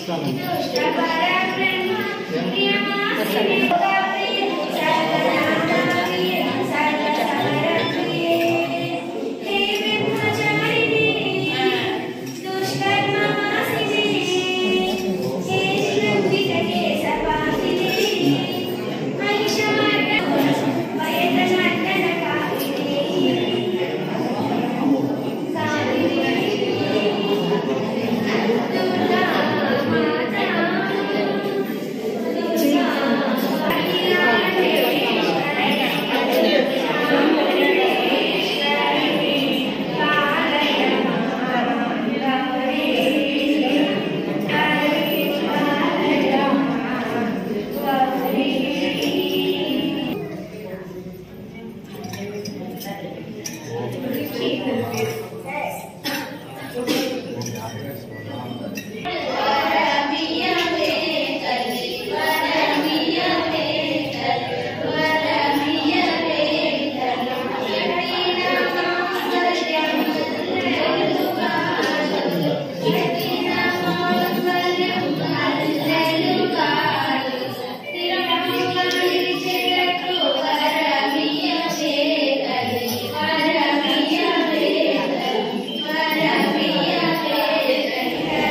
వరమియ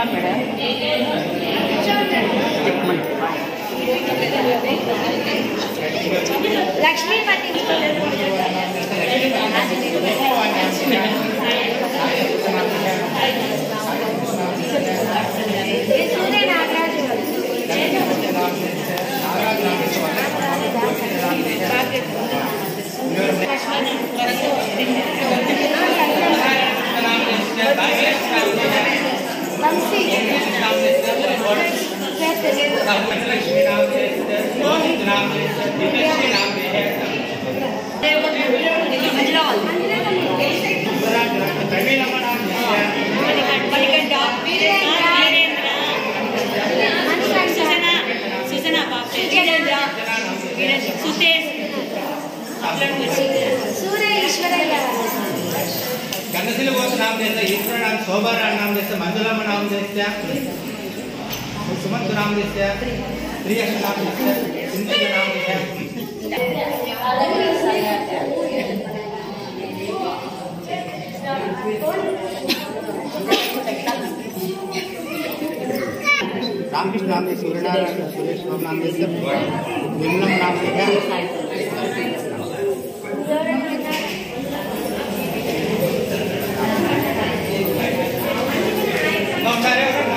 లక్ష్మీపతి సూర్య నాగరాజు వంశీ సూర్య ఈశ్వరయ్య గణశిల కోసం నామ చేస్తే ఈశ్వర శోభారాయణ నామ చేస్తే మంజులమ్మ నామ చేస్తే సుమంతు నామ చేస్తే ప్రియక్ష నామ చేస్తే సింధు నామ చేస్తే రామకృష్ణ నామ చేస్తే సూర్యనారాయణ సురేష్ బాబు నామ చేస్తే నిర్మలమ్మ నామ చేస్తే ఒకసారి ఎవరన్నా?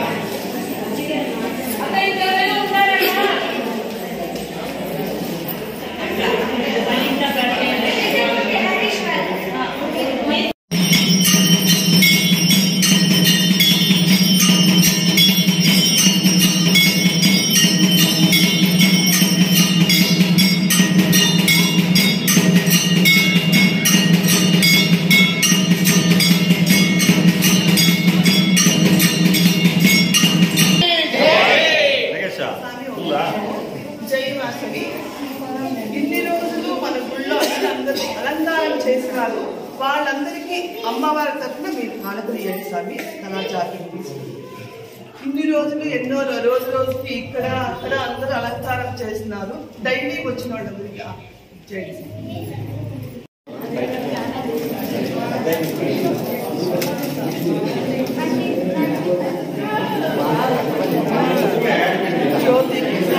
జై వాసవి ఇన్ని రోజులు మన గుళ్ళో అందరూ అలంకారం చేసినారు వాళ్ళందరికీ అమ్మవారి తరఫున మీరు కానుకలు ఇవ్వండి స్వామి కళాచారం ఇన్ని రోజులు ఎన్నో రో- రోజు రోజుకి ఇక్కడ అక్కడ అందరూ అలంకారం చేసినారు డైలీ వచ్చిన వాళ్ళందరికీ ఆ, చేయండి జ్యోతి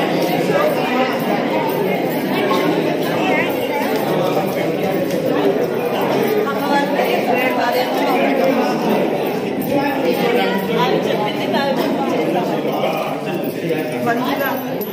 మంచిగా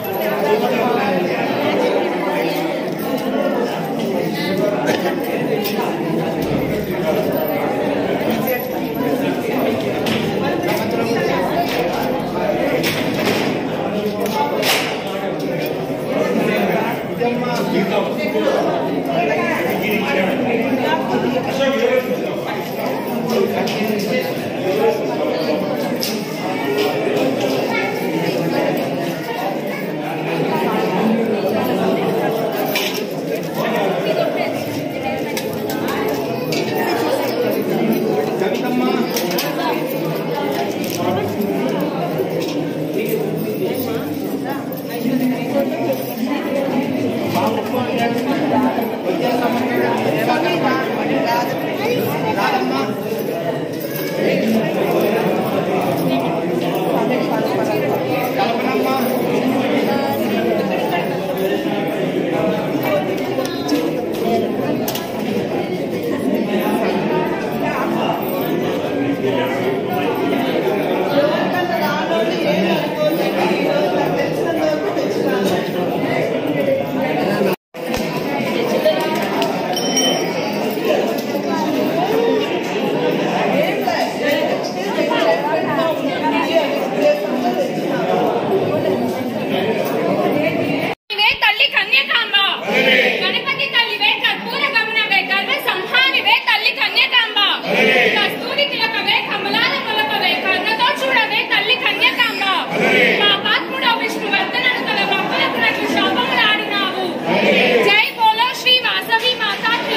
వే తల్లి కన్యకాంబ గణపతి తల్లివే కర్పూర గమనవే గర్వ సంహారివే తల్లి కన్యకాంబ కస్తూరి తిలకవే కమలాల మొలకవే కర్ణతో చూడవే తల్లి కన్యకాంబ పాపాత్ముడ విష్ణువర్ధనను తల భక్తులకు శాపములు ఆడినావు జై బోలో శ్రీ వాసవి మాతాకి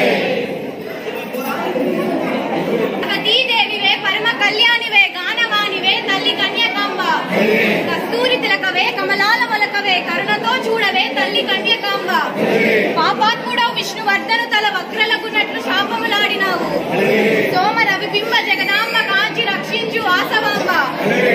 దేవివే పరమ కళ్యాణివే గానవానివే తల్లి కన్యకాంబ కస్తూరి తిలకవే కమలాల మొలకవే కరుణతో చూడవే తల్లి కన్యకాంబ పాపాత్ముడవు విష్ణువర్ధను తల వక్రలకున్నట్లు శాపములాడినావు సోమ రవి బింబ జగదాంబ కాంచి రక్షించు వాసవాంబ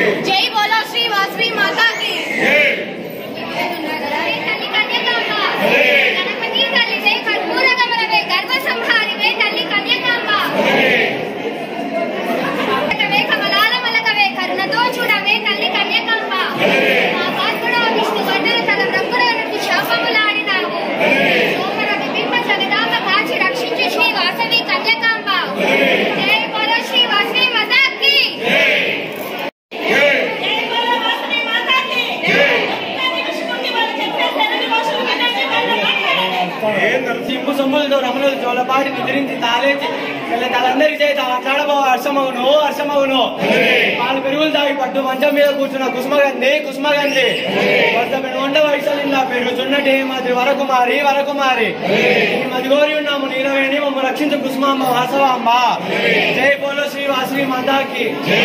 వాళ్ళందరికీ చేత మాట్లాడబో హర్షమవును హర్షమవును వాళ్ళు పెరుగులు తాగి పట్టు మంచం మీద కూర్చున్న కుసుమగంధి కుసుమగంధి కొత్త పెనుగొండ వయసులు ఇలా పెరుగుచున్నటి మది వరకుమారి వరకుమారి ఈ మదిగోరి ఉన్నాము నీలవేణి మమ్మ రక్షించు కుసుమాంబ వాసవాంబ జై పోలో శ్రీ వాసవి మాతాకి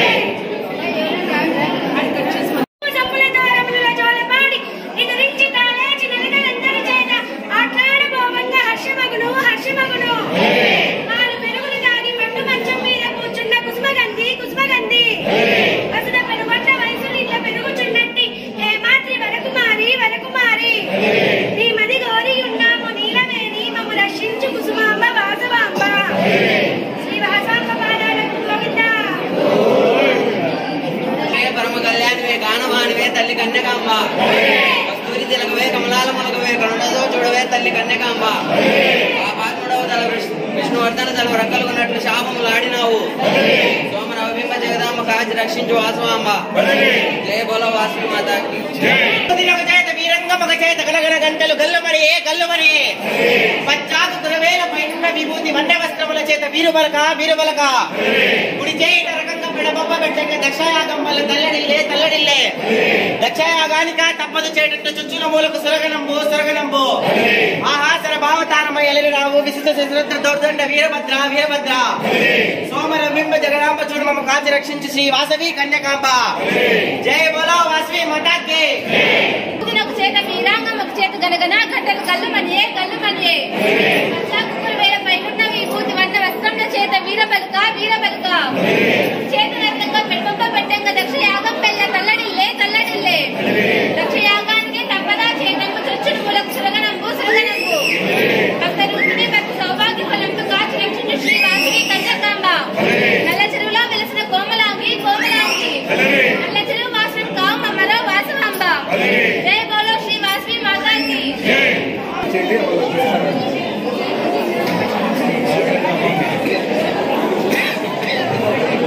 చెప్పులతో రమణుల జోలపాడి ఎదురించి తాళేచి నలుగురందరి చేత ఆట్లాడబోవంగా హర్షమగును హర్షమగును వారు పెరుగులు తాగి పట్టు మంచం మీద కూర్చున్న కుసుమగంధి కుసుమగంధి అసలు పెనుగొండ వయసులు ఇట్లా పెరుగుచున్నట్టి హే మాత్రి వరకుమారి వరకుమారి నీ మది గోరి ఉన్నాము నీలమేని మమ్ము రక్షించు కుసుమాంబ వాసవాంబ శ్రీ వాసాంబ పాదాలకు గోవిందా హే పరమ కళ్యాణివే గానవానివే తల్లి కన్యకాంబ కస్తూరి తిలకవే కమలాల మొలకవే కరుణతో చూడవే తల్లి కన్యకాంబ పాపాత్ముడవ తల విష్ణు- విష్ణువర్ధన తల రక్కలు ఉన్నట్లు శాపములు ఆడినావు సోమరవింబ జగదాంబ కాచి రక్షించు వాసవాంబ జయ బోల వాసవి మాతాకి దినొక చేత వీరంగమొక చేత గలగల గంటలు గల్లుమరి గల్లుమరి పచ్చాకు కురవేల పైన విభూతి వండ వస్త్రముల చేత వీరుబలక వీరుబలక కుడి చేయి నరకంగా పిడబొబ్బ పెట్టక దక్షయాగం వల్ల తల్లడిల్లే తల్లడిల్లే దక్షయాగానిక తప్పదు చేటట్టు చుచ్చుల మూలకు సురగనంబు సురగనంబు ఆహాసర భావతానమై ఎలిరావు విశిష్ట శస్త్ర దౌర్దండ వీరభద్ర వీరభద్ర సోమర బింబ జగదాంబ చూడు మమ్మ కాంతి రక్షించి శ్రీ వాసవి కన్యకాంబ జయ బోలో వాసవి మఠాకి ఒక చేత వీరాంగం ఒక చేత గనగన గంటలు కళ్ళు మనియే కళ్ళు మనియే కుక్కలు వేల పైనున్న విభూతి వంట వస్త్రముల చేత వీరబలుక వీరబలుక చేత రకంగా పెడప పెట్టంగా దక్ష యాగం పెళ్ళ తల్లడిల్లే తల్లడిల్లే దక్ష యాగానికి తప్పదా చేతంపు చొచ్చుడు మూలకు సురగనంబు సురగనంబు భక్త రుక్మిణి భక్త సౌభాగ్య ఫలంతో కాచి రక్షించు శ్రీ వాసవి కన్యకాంబ నల్ల చెరువులో వెలిసిన కోమలాంగి కోమలాంగి నల్ల చెరువు వాసన కావు మమ్మలో వాసవాంబ జయ బోలో శ్రీ వాసవి మాతాకి శ్రీ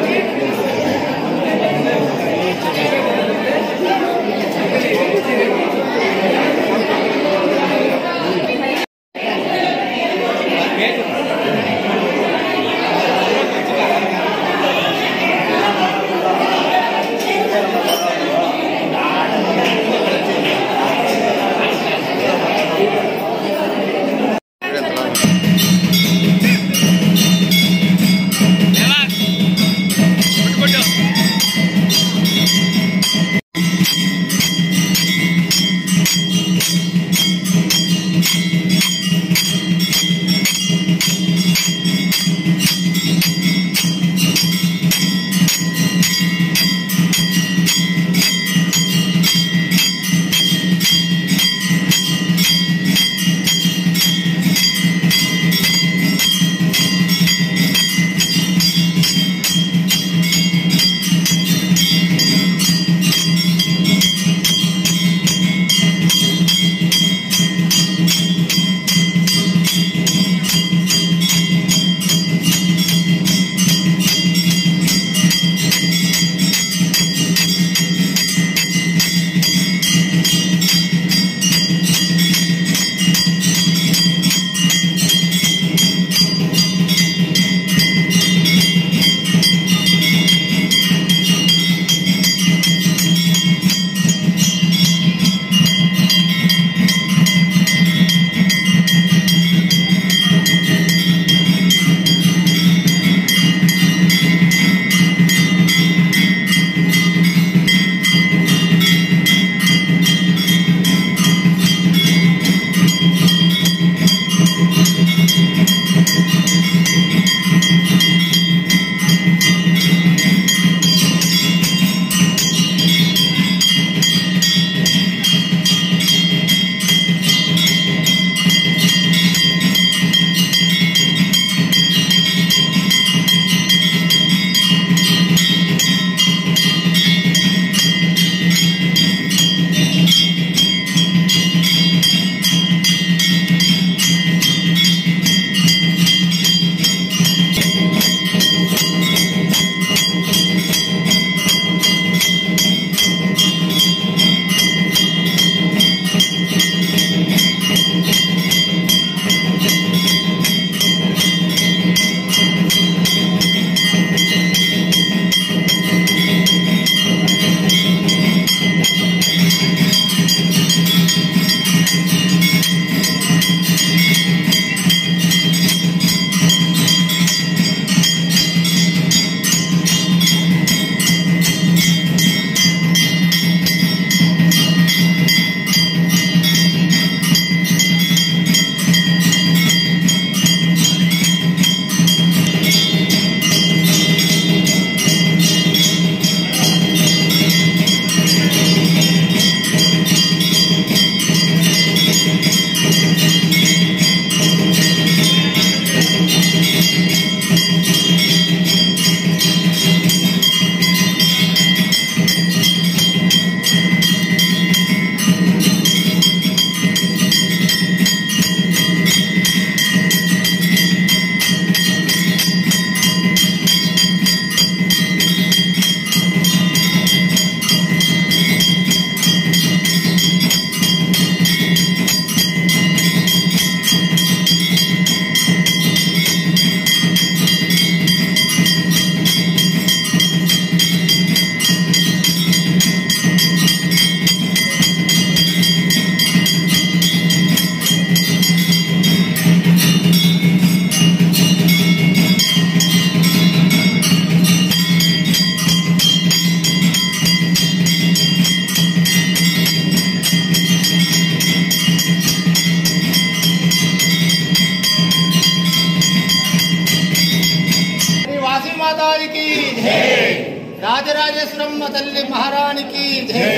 రాజరాజేశ్వరమ్మ తల్లి మహారాణికి జై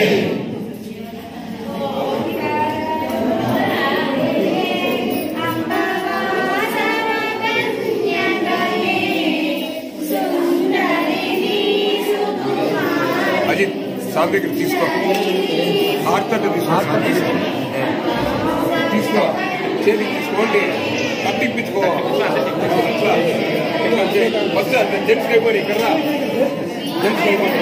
అజిత్ సార్ దగ్గర తీసుకో హార్ట్ తీసుకో తీసుకో చేతి తీసుకోండి కట్టిప్పించుకో ఫస్ట్ జెంట్స్ అయిపోయి ఇక్కడ రా. జెంట్స్ అయిపోయి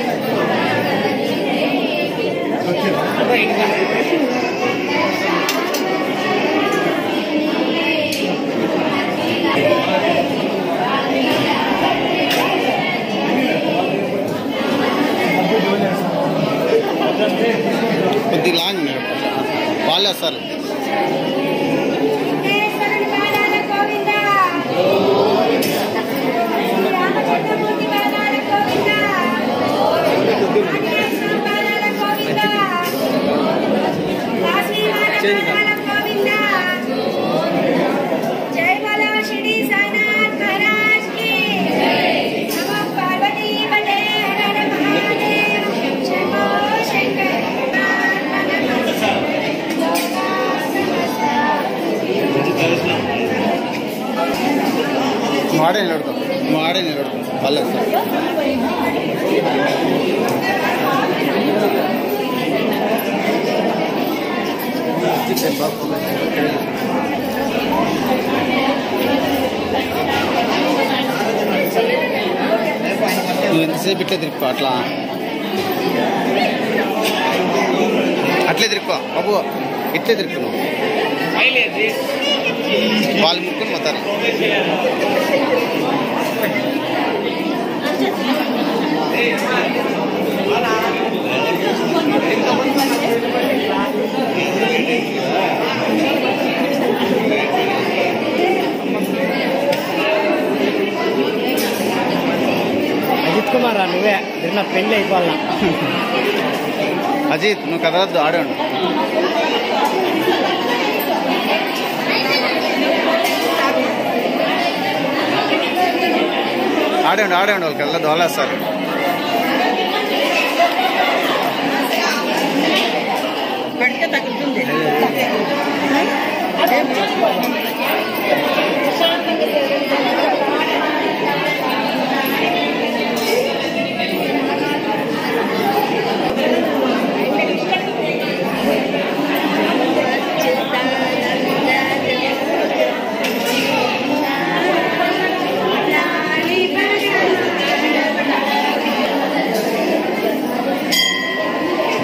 కొద్ది లాంగ్ వాళ్ళే వస్తారు వెంకటేశ్వరుని బాలాల గోవింద రామచంద్రమూర్తి బాలాల గోవింద ఆంజనేయస్వామి బాలాల గోవింద కాశీమాత బాలాల గోవింద జై బలో షిరిడి సాయినాథ్ మహారాజ్ కి నమో పార్వతీ పటే హర మహాదేవ్ శంభో శంకర్ లోకా సమస్త నువ్వు ఆడే నిలబడతావు నువ్వు ఆడే నిలబడతావు వాళ్ళే వస్తారు నువ్వు ఎంతసేపు ఇట్లే తిరుక్కో అట్లా అట్లే తిరుక్కో బాబు ఇట్లే తిరుక్కు నువ్వు వాళ్ళు ముక్కుని పోతారు అజిత్ కుమార్ నువ్వే నిన్న పెళ్లి అయిపోవాలా అజిత్ నువ్వు కదలద్దు ఆడండి ఆడండి ఆడండి వాళ్ళకి వెళ్ళదు వాళ్ళే వస్తారు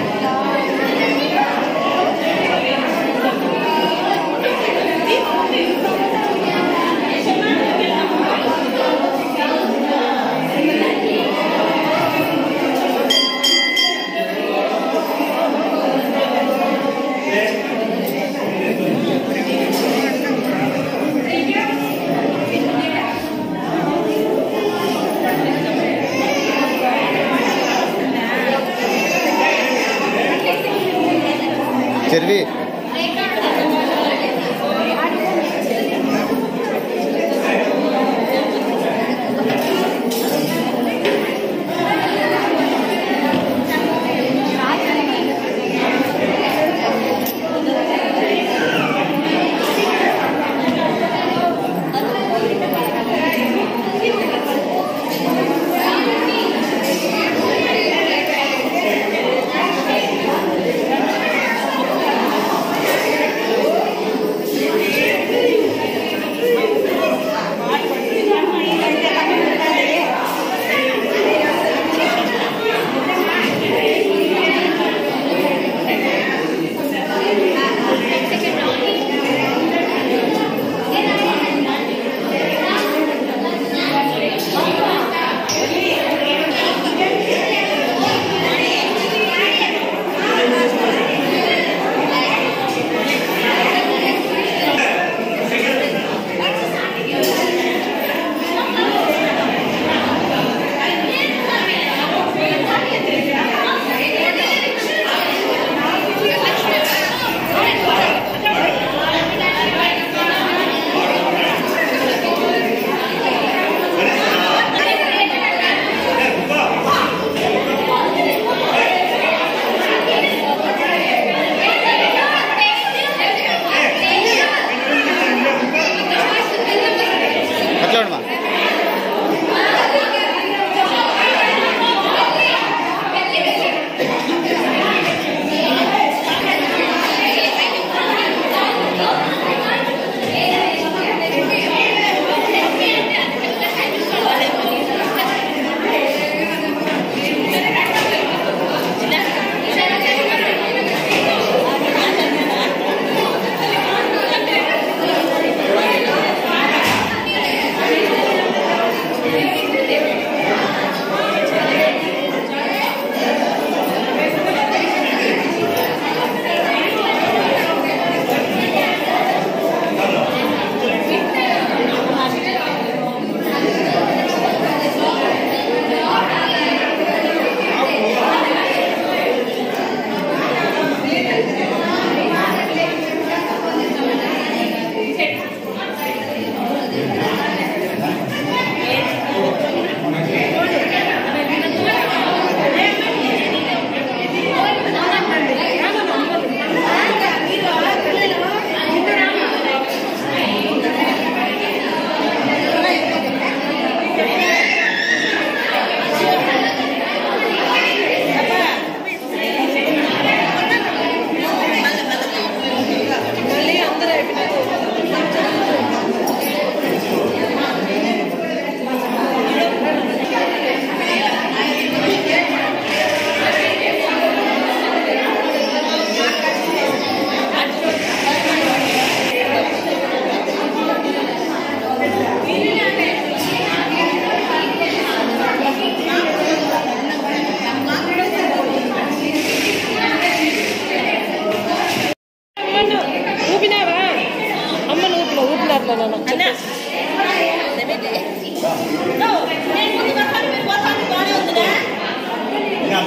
Thank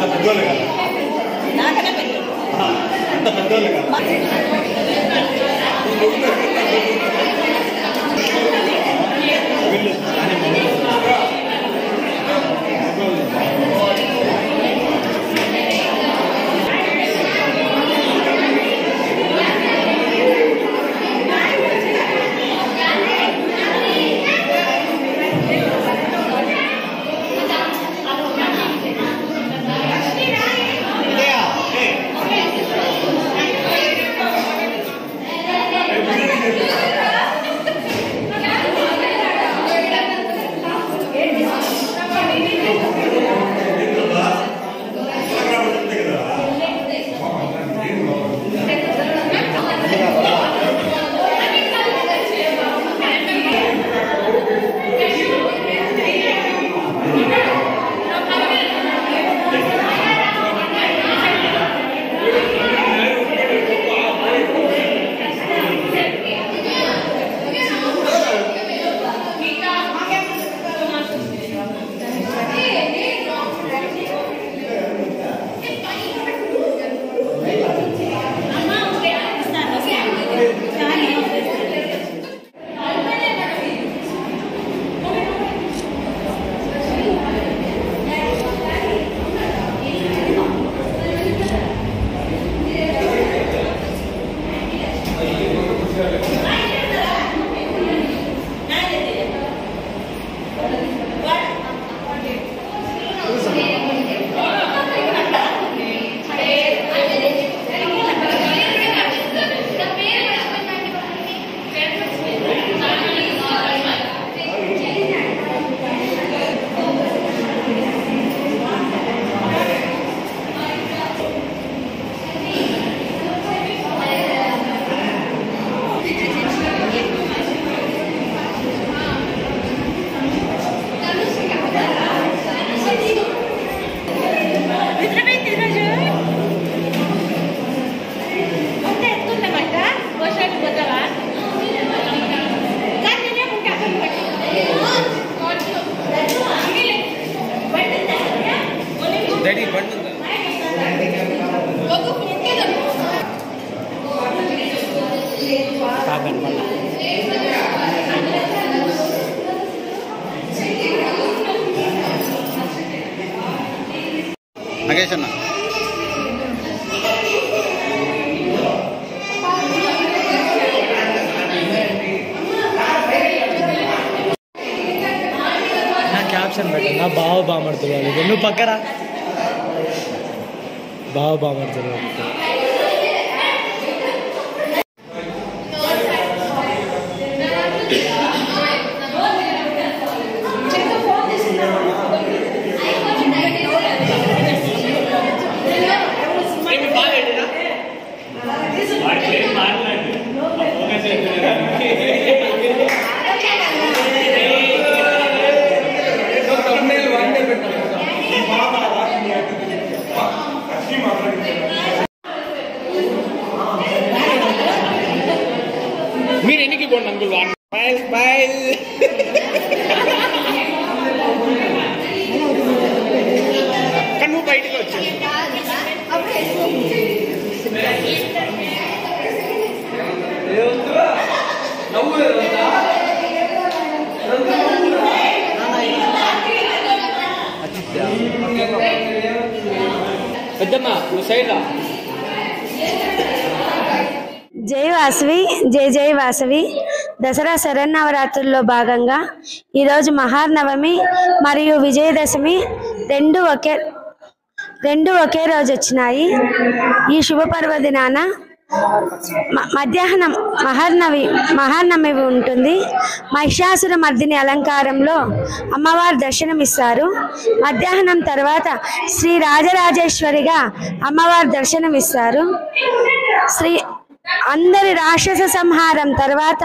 పెద్దోళ్ళు కదా ఆ, అంత పెద్దోళ్ళు కదా వీళ్ళు కానీ మగవాళ్ళు. నిద్రపోయింది ఈరోజు అంతే ఎత్తుందన్నమాట వర్షానికి పోతావా కానీ నేనే ఉంటే అక్కడ పట్టి నగేష్ అన్న నా క్యాప్షన్ పెట్టన్నా బావ బామడుతున్నాను నువ్వు పక్కరా బావ బామడుతున్నాను మీరు ఎన్నికి పోండి అంకుల్ స్మైల్ స్మైల్ కానీ నువ్వు బయటకు వచ్చావు పెద్దమ్మ నువ్వు సైడ్ రా జై వాసవి జై జై వాసవి దసరా శరన్నవరాత్రుల్లో భాగంగా ఈరోజు మహానవమి మరియు విజయదశమి రెండు ఒకే రెండు ఒకే రోజు వచ్చినాయి ఈ శుభ పర్వదినాన మ- మధ్యాహ్నం మహర్నవి మహానవమి ఉంటుంది మహిషాసుర మర్దిని అలంకారంలో అమ్మవారు దర్శనమిస్తారు మధ్యాహ్నం తర్వాత శ్రీ రాజరాజేశ్వరిగా అమ్మవారు దర్శనమిస్తారు శ్రీ అందరి రాక్షస సంహారం తర్వాత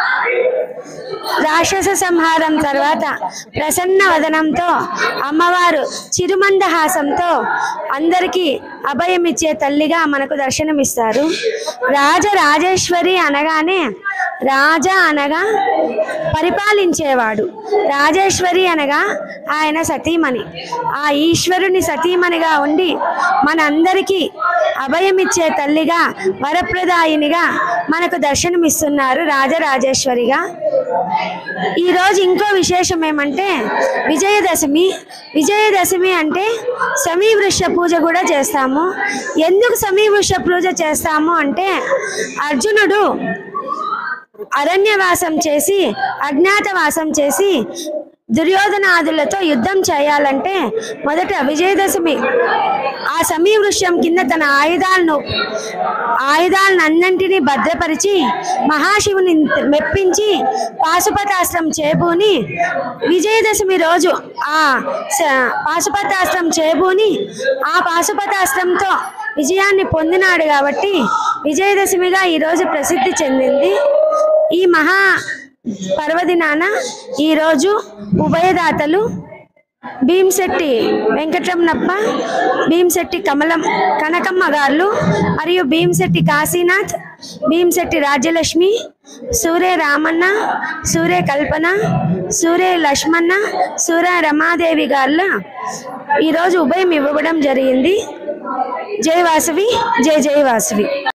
రాక్షస సంహారం తర్వాత ప్రసన్న వదనంతో అమ్మవారు చిరుమందహాసంతో అందరికీ అభయమిచ్చే తల్లిగా మనకు దర్శనమిస్తారు రాజరాజేశ్వరి అనగానే రాజా అనగా పరిపాలించేవాడు రాజేశ్వరి అనగా ఆయన సతీమణి ఆ ఈశ్వరుని సతీమణిగా ఉండి మనందరికీ అభయమిచ్చే తల్లిగా వరప్రదాయినిగా మనకు దర్శనమిస్తున్నారు రాజరాజేశ్వరిగా ఈరోజు ఇంకో విశేషం ఏమంటే విజయదశమి విజయదశమి అంటే సమీవృక్ష పూజ కూడా చేస్తాము ఎందుకు సమీవృక్ష పూజ చేస్తాము అంటే అర్జునుడు అరణ్యవాసం చేసి అజ్ఞాతవాసం చేసి దుర్యోధనాదులతో యుద్ధం చేయాలంటే మొదట విజయదశమి ఆ సమీవృక్షం కింద తన ఆయుధాలను ఆయుధాలను అన్నింటినీ భద్రపరిచి మహాశివుని మెప్పించి పాశుపతాస్త్రం చేబూని విజయదశమి రోజు ఆ స- పాశుపతాస్త్రం చేబూని ఆ పాశుపతాస్త్రంతో విజయాన్ని పొందినాడు కాబట్టి విజయదశమిగా ఈరోజు ప్రసిద్ధి చెందింది ఈ మహా పర్వదినాన ఈరోజు ఉభయదాతలు భీంశెట్టి వెంకటరమణప్ప భీంశెట్టి కమలం కనకమ్మ గారు మరియు భీంశెట్టి కాశీనాథ్ భీంశెట్టి రాజ్యలక్ష్మి సూర్య రామన్న సూర్య కల్పన సూర్య లక్ష్మణ సూర్య రమాదేవి గారుల ఈరోజు ఉభయం ఇవ్వడం జరిగింది జై వాసవి జై జై వాసవి